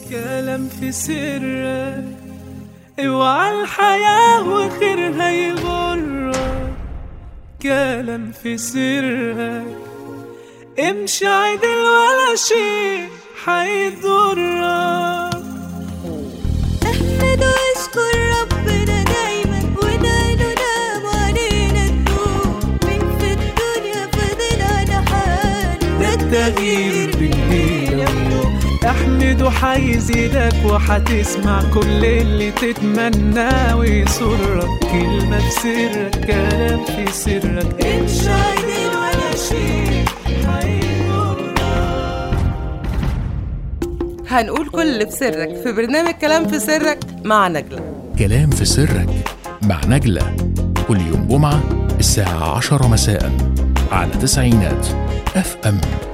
كلام في سرك اوعى الحياة وخيرها يغرك كلام في سرك امشي عدل ولا شيء حيضرك احمد واشكر ربنا دايما وناله نام علينا النور من في الدنيا فضل على حاله ده التغيير بالليل احمد وحيزيدك وحتسمع كل اللي تتمناه ويسرك كلمة في سرك كلام في سرك امشي عدل ولا شيء حيضرك هنقول كل اللي في سرك في برنامج كلام في سرك مع نجلة كلام في سرك مع نجلة كل يوم جمعة الساعة عشرة مساء على تسعينات اف ام